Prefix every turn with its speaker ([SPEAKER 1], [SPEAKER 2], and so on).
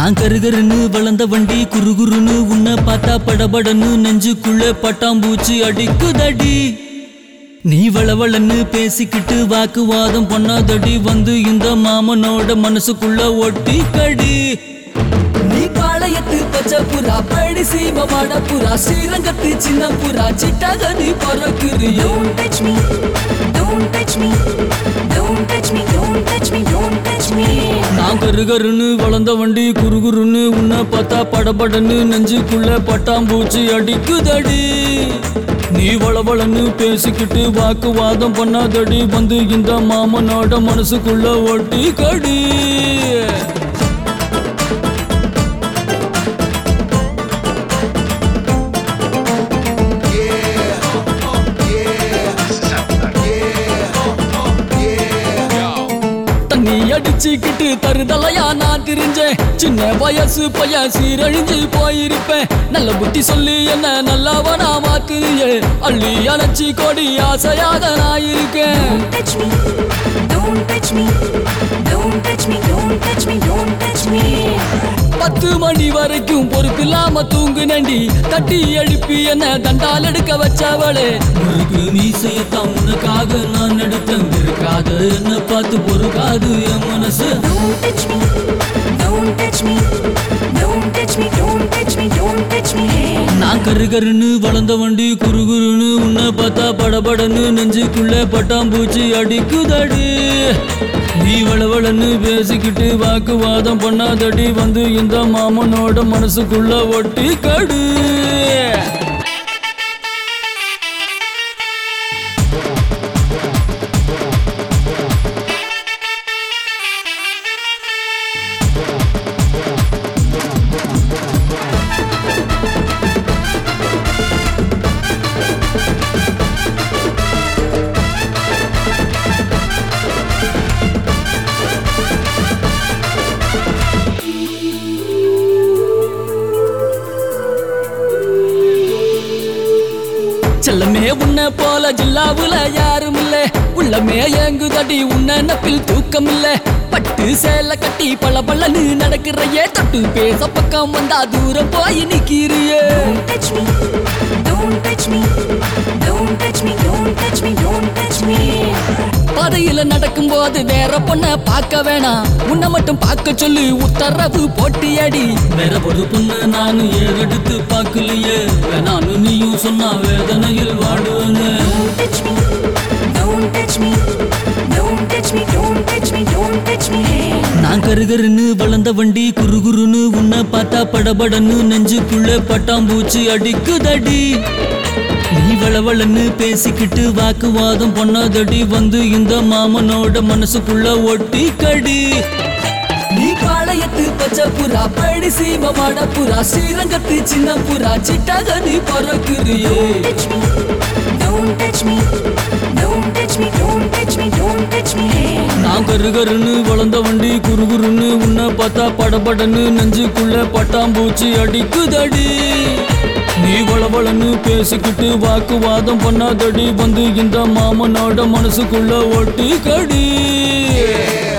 [SPEAKER 1] நான் கருகருன்னு வளர்ந்த வண்டி குறுகுறுன்னு உன்னை பார்த்தா படபடன்னு நெஞ்சுக்குள்ள பட்டாம்பூச்சி அடிக்குதடி நீ வளவளன்னு பேசிக்கிட்டு வாக்குவாதம் பண்ணாதடி வந்து இந்த மாமனோட மனசுக்குள்ள ஒட்டி கடி நீ பாளையத்து பச்சை புறா படி சீம மாட புறா ஸ்ரீரங்கத்து சின்ன புறா சிட்டாக நீ பறக்குறியோ
[SPEAKER 2] Don't touch me, don't touch me, don't touch me, don't touch me, don't touch me.
[SPEAKER 1] நான் கருகருன்னு வளர்ந்த வண்டி குறுகுறுன்னு உன்னை பார்த்தா படபடன்னு நெஞ்சுக்குள்ள பட்டாம்பூச்சி அடிக்குதடி நீ வளவளன்னு பேசிக்கிட்டு வாக்குவாதம் பண்ணாதடி வந்து இந்த மாமனோட மனசுக்குள்ள ஒட்டி கடி தண்ணி அடிச்சுக்கிட்டு தருதலையா நான் திரிஞ்சேன் சின்ன வயசு பையன் சீரழிஞ்சு போயிருப்பேன் நல்ல புத்தி சொல்லி என்ன நல்லவனா மாத்துறியே அள்ளி அணைச்சி கொடி ஆசையாக நான் இருக்கேன்
[SPEAKER 2] Don't touch me, don't touch me, don't touch me, don't touch me, don't touch me.
[SPEAKER 1] பத்து மணி வரைக்கும் பொறுப்பில்லாம தூங்கு நண்டி தட்டி எழுப்பி என்ன தண்டால் எடுக்க வச்சவளே முறுக்கு மீசையத்தான் உனக்காக நான் எடுத்தேன் இருக்காத என்ன பார்த்து பொறுக்காது என் மனசு
[SPEAKER 2] Don't touch me, don't touch me, don't touch me, don't touch me, don't touch me.
[SPEAKER 1] நான் கருகருன்னு வளர்ந்த வண்டி குறுகுறுன்னு உன்னை பார்த்தா படபடன்னு நெஞ்சுக்குள்ள பட்டாம்பூச்சி அடிக்குதடி நீ வளவளன்னு பேசிக்கிட்டு வாக்குவாதம் பண்ணாதடி வந்து இந்த மாமனோட மனசுக்குள்ள ஒட்டி கடு செல்லமே உன்னை போல ஜில்லாவுல யாரும் இல்ல உள்ளமே ஏங்குதடி உன்ன நப்பில் தூக்கம் இல்ல பட்டு சேலை கட்டி பல பலன்னு நடக்கிறையே தொட்டு பேச பக்கம் வந்தா தூரம் போய் நிக்கிறியே
[SPEAKER 2] Don't touch me, don't touch me, don't touch me, don't touch me, don't touch me.
[SPEAKER 1] பாதையில நடக்கும்போது வேற பொண்ண பார்க்க வேணாம் உன்னை மட்டும் பார்க்க சொல்லி உத்தரவு போட்டியடி வேற ஒரு பொண்ணு நானும் ஏறெடுத்து பார்க்கலையே வேணான்னு நீயும் சொன்னா வேதனையில் வாடுவேன்னு
[SPEAKER 2] Don't touch me, don't touch me, don't touch me, don't touch me, don't touch me.
[SPEAKER 1] நான் கருகருன்னு வளர்ந்த வண்டி குறுகுறுன்னு உன்னை பார்த்தா படபடன்னு நெஞ்சுக்குள்ள பட்டாம்பூச்சி அடிக்குதடி நீ வளவளன்னு பேசிக்கிட்டு வாக்குவாதம் பண்ணாதடி வந்து இந்த மாமனோட மனசுக்குள்ள ஒட்டி கடி நீ பாளையத்து பச்சை புறா படி சீம மாட புறா ஸ்ரீரங்கத்து சின்ன புறா சிட்டாக நீ பறக்குறியே
[SPEAKER 2] Don't touch me, don't touch me, don't touch me, don't touch me, don't touch me.
[SPEAKER 1] நான் கருகருன்னு வளர்ந்த வண்டி குறுகுறுன்னு உன்னை பார்த்தா படபடன்னு நெஞ்சுக்குள்ள பட்டாம்பூச்சி அடிக்குதடி நீ வளவளன்னு பேசிக்கிட்டு வாக்குவாதம் பண்ணாதடி வந்து இந்த மாமனோட மனசுக்குள்ள ஒட்டி கடி